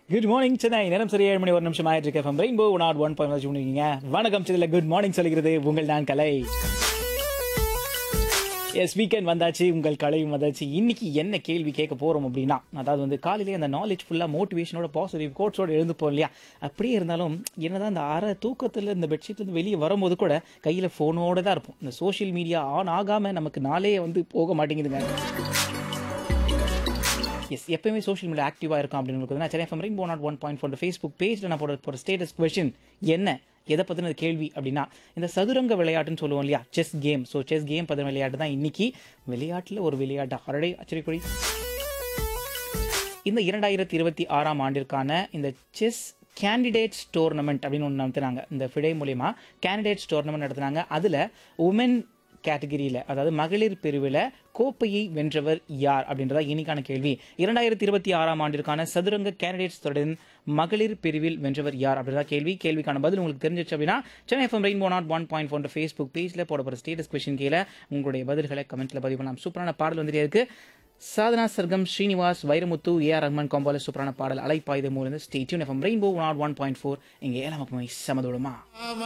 good morning Chennai நேரம் சரி ஏழு மணி ஒரு நிமிஷம் ஆயிட்டு இருக்கு FM rainbow nought one point வச்சு பண்ணிருக்கீங்க வணக்கம் சென்னையில் குட் மார்னிங் சொல்கிறது உங்கள் நான் கலை எஸ் வீக்கெண்ட் வந்தாச்சு உங்கள் கலையும் வந்தாச்சு இன்னைக்கு என்ன கேள்வி கேட்க போறோம் அப்படின்னா அதாவது வந்து காலையிலே அந்த நாலேஜ் ஃபுல்லாக மோட்டிவேஷனோட பாசிட்டிவ் கோட்ஸோட எழுந்துப்போம் இல்லையா அப்படியே இருந்தாலும் என்னதான் அந்த அரை தூக்கத்தில் இந்த பெட்ஷீட்லேருந்து வெளியே வரும்போது கூட கையில் ஃபோனோட தான் இருப்போம் இந்த சோஷியல் மீடியா ஆன் ஆகாமல் நமக்கு நாளே வந்து போக மாட்டேங்குதுங்க எஸ் எப்பயுமே சோஷியல் மீடியா ஆக்டிவாக இருக்கும் அப்படின்னு இருக்குது Chennai FM rainbow nought one point four Facebook பேஜில் நான் போட போகிற ஸ்டேட்டஸ் கொஷின் என்ன எதை பற்றின கேள்வி அப்படின்னா இந்த சதுரங்க விளையாட்டுன்னு சொல்லுவோம் இல்லையா chess game so chess game பற்றின விளையாட்டு தான் இன்னைக்கு விளையாட்டில் ஒரு விளையாட்டு அரடை ஆச்சரியக்குறி இந்த இரண்டாயிரத்தி இருபத்தி ஆறாம் ஆண்டிற்கான இந்த செஸ் கேண்டிடேட்ஸ் டோர்னமெண்ட் அப்படின்னு ஒன்று நடத்துனாங்க இந்த ஃபிடே மூலியமா கேண்டிடேட்ஸ் டோர்னமெண்ட் நடத்துனாங்க அதில் உமன் கேட்டகிரியில் அதாவது மகளிர் பிரிவில் கோப்பையை வென்றவர் யார் அப்படின்றதா இன்னைக்கான கேள்வி இரண்டாயிரத்தி இருபத்தி ஆறாம் ஆண்டிற்கான சதுரங்க கேண்டிடேட்ஸ் தொடரின் மகளிர் பிரிவில் வென்றவர் யார் அப்படின்றதா கேள்வி கேள்விக்கான பதில் உங்களுக்கு தெரிஞ்சிச்சு அப்படின்னா Chennai FM rainbow nought one point four Facebook பேஜில் போட போகிற ஸ்டேட்டஸ் கொஸ்டின் கீழே உங்களுடைய பதில்களை கமெண்ட்டில் பதிவு பண்ணலாம் சூப்பரான பாடல் வந்துட்டே இருக்கு சாதனா சர்க்கம் ஸ்ரீனிவாஸ் வைரமுத்து ஏஆர் ரஹ்மான் காம்பால சூப்பரான பாடல் அலைப்பாயுத மூலம் stay tuned FM rainbow nought one point four இங்கே ஏழாம் சமதோடுமா